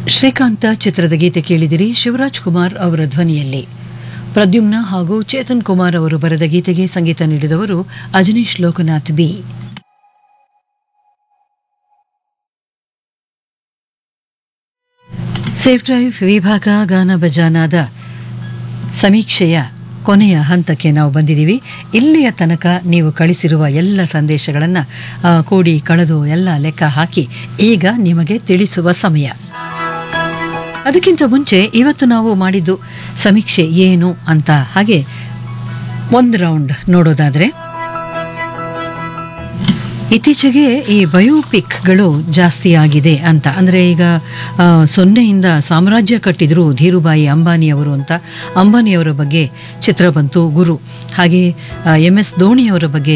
ಶ್ರೀಕಾಂತ ಚಿತ್ರದ ಗೀತೆ ಕೇಳಿದಿರಿ ಶಿವರಾಜ್ ಕುಮಾರ್ ಅವರ ಧ್ವನಿಯಲ್ಲಿ ಪ್ರದ್ಯುಮ್ನ ಹಾಗೂ ಚೇತನ್ ಕುಮಾರ್ ಅವರು ಬರೆದ ಗೀತೆಗೆ ಸಂಗೀತ ನೀಡಿದವರು Ajaneesh Loknath B safe drive ವಿಭಾಗ ಗಾನ ಬಜಾನಾದ ಸಮೀಕ್ಷೆಯ ಕೊನೆಯ ಹಂತಕ್ಕೆ ನಾವು ಬಂದಿದ್ದೀವಿ ಇಲ್ಲಿಯ ತನಕ ನೀವು ಕಳಿಸಿರುವ ಎಲ್ಲ ಸಂದೇಶಗಳನ್ನು ಕೂಡಿ ಕಳೆದು ಎಲ್ಲ ಲೆಕ್ಕ ಹಾಕಿ ಈಗ ನಿಮಗೆ ತಿಳಿಸುವ ಸಮಯ ಅದಕ್ಕಿಂತ ಮುಂಚೆ ಇವತ್ತು ನಾವು ಮಾಡಿದ್ದು ಸಮೀಕ್ಷೆ ಏನು ಅಂತ ಹಾಗೆ ಒಂದು ರೌಂಡ್ ನೋಡೋದಾದ್ರೆ ಇತ್ತೀಚೆಗೆ ಈ ಬಯೋಪಿಕ್ಗಳು ಜಾಸ್ತಿ ಆಗಿದೆ ಅಂತ ಅಂದರೆ ಈಗ ಆ, ಸೊನ್ನೆಯಿಂದ ಸಾಮ್ರಾಜ್ಯ ಕಟ್ಟಿದ್ರು ಧೀರುಬಾಯಿ ಅಂಬಾನಿಯವರು ಅಂತ ಅಂಬಾನಿಯವರ ಬಗ್ಗೆ ಚಿತ್ರ ಬಂತು ಗುರು ಹಾಗೆ ಎಂ ಎಸ್ ಧೋನಿಯವರ ಬಗ್ಗೆ